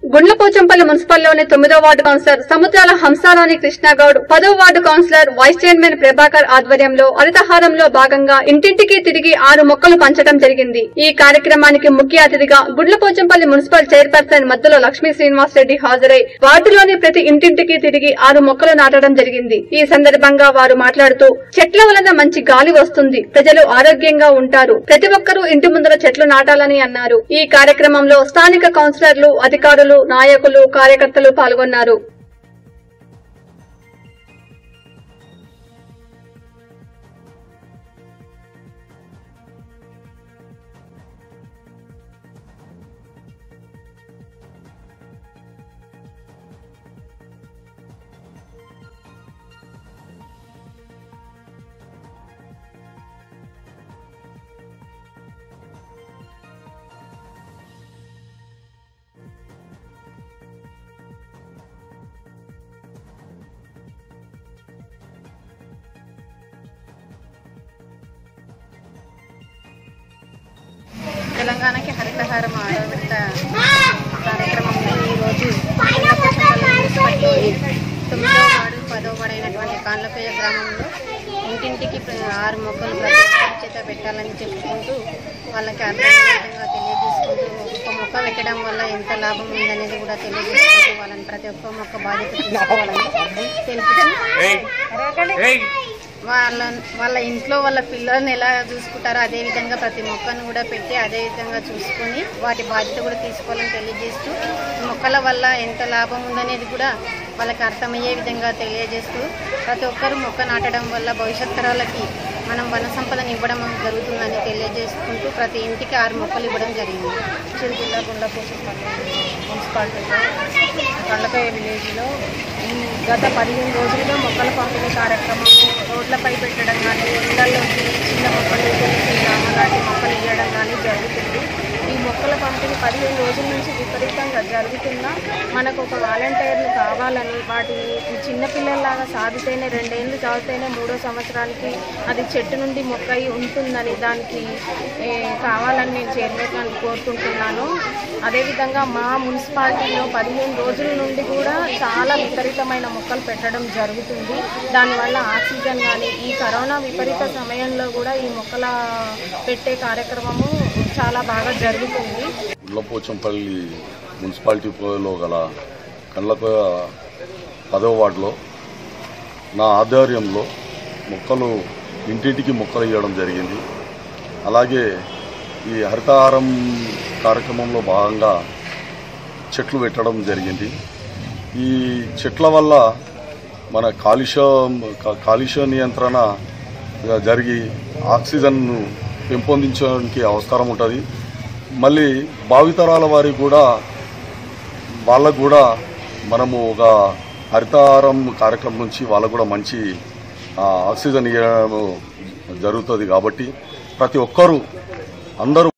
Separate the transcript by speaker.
Speaker 1: గుండ్లపోచంపల్లి మున్సిపల్లోని తొమ్మిదో ward councillor సముద్రాల హంసాలోని కృష్ణగౌడ్ పదో ward councillor vice chairman Prabhakar ఆధ్వర్యంలో హరితహారంలో భాగంగా ఇంటింటికి తిరిగి ఆరు మొక్కలు పంచడం జరిగింది ఈ కార్యక్రమానికి ముఖ్య అతిథిగా గుండ్లపోచంపల్లి మున్సిపల్ చైర్పర్సన్ మద్దులో లక్ష్మీ శ్రీనివాస్ రెడ్డి హాజరై వార్డులోని ప్రతి ఇంటింటికి తిరిగి ఆరు మొక్కలు నాటడం జరిగింది ఈ సందర్భంగా వారు మాట్లాడుతూ చెట్ల వలన మంచి గాలి వస్తుంది ప్రజలు ఆరోగ్యంగా ఉంటారు ప్రతి ఒక్కరూ ఇంటి ముందర చెట్లు నాటాలని అన్నారు ఈ కార్యక్రమంలో స్థానిక కౌన్సిలర్లు అధికారులు నాయకులు కార్యకర్తలు పాల్గొన్నారు
Speaker 2: తెలంగాణకి హరితహారం ఆరో విడత కార్యక్రమంలో ఈరోజు గుండ్లపోచంపల్లి మున్సిపాలిటీ తొమ్మిదో వార్డు పదో వార్డు అయినటువంటి కాన్లపేయ గ్రామంలో ఇంటింటికి ప్ర- ఆరు మొక్కలు ప్రతి ఒక్కరి చేత పెట్టాలని చెప్పుకుంటూ వాళ్ళకి అర్థమయ్యే విధంగా తెలియజేసుకుంటూ ఒక్కొక్క మొక్క పెట్టడం వల్ల ఎంత లాభం ఉందనేది కూడా తెలియజేసుకుంటూ వాళ్ళని ప్రతి ఒక్క మొక్క బాధ్యత తీసుకోవాలని తెలుపుతూ వాళ్ళ వాళ్ళ ఇంట్లో వాళ్ళ పిల్లల్ని ఎలా చూసుకుంటారో అదే విధంగా ప్రతి మొక్కను కూడా పెట్టి అదే విధంగా చూసుకొని వాటి బాధ్యత కూడా తీసుకోవాలని తెలియజేస్తూ మొక్కల వల్ల ఎంత లాభం ఉందనేది కూడా వాళ్ళకి అర్థమయ్యే విధంగా తెలియజేస్తూ ప్రతి ఒక్కరూ మొక్క నాటడం వల్ల భవిష్యత్ తరాలకి మనం వన సంపదను ఇవ్వడం జరుగుతుందని తెలియజేసుకుంటూ ప్రతి ఇంటికి ఆరు మొక్కలు ఇవ్వడం జరిగింది చిత్తూరు జిల్లా గుండెపూసపల్లి మున్సిపాలిటీలో కళ్ళపయ్య విలేజ్లో ఈ గత పదిహేను రోజులుగా మొక్కల పంపిణీ కార్యక్రమం రోడ్లపై పెట్టడం కానీ ఇళ్లలోకి చిన్న మొక్కలు తెలిసి నామలాంటి మొక్కలు ఇవ్వడం కానీ జరుగుతుంది ఈ మొక్కల పంపిణీ పదిహేను రోజుల నుంచి విపరీతంగా జరుగుతున్నా మనకు ఒక వాలంటీర్లు కావాలని వాటి చిన్నపిల్లల్లాగా సాగితేనే రెండేళ్ళు సాగితేనే మూడో సంవత్సరానికి అది చెట్టు నుండి మొక్క అయి ఉంటుందని దానికి ఏ, కావాలని నేను చైర్మన్ గారిని కోరుకుంటున్నాను అదేవిధంగా మా మున్సిపాలిటీలో పదిహేను రోజుల నుండి కూడా చాలా విపరీతమైన మొక్కలు పెట్టడం జరుగుతుంది దానివల్ల ఆక్సిజన్ కానీ ఈ కరోనా విపరీత సమయంలో కూడా ఈ మొక్కల పెట్టే కార్యక్రమము చాలా బాగా జరుగుతుంది
Speaker 3: ఉల్లపోచంపల్లి మున్సిపాలిటీలో గల కండ్లకోయ పదవ వార్డులో నా ఆధ్వర్యంలో మొక్కలు ఇంటింటికి మొక్కలు ఇవ్వడం జరిగింది అలాగే ఈ హరితహారం కార్యక్రమంలో భాగంగా చెట్లు పెట్టడం జరిగింది ఈ చెట్ల వల్ల మన కాలుష్యం కా- కాలుష్య నియంత్రణ జరిగి ఆక్సిజన్ను పెంపొందించడానికి అవసరం ఉంటుంది మళ్ళీ భావితరాల వారికి కూడా వాళ్ళకు కూడా మనము ఒక హరితహారం కార్యక్రమం నుంచి వాళ్ళకు కూడా మంచి ఆ, ఆక్సిజన్ ఇవ్వడం జరుగుతుంది కాబట్టి ప్రతి ఒక్కరూ అందరూ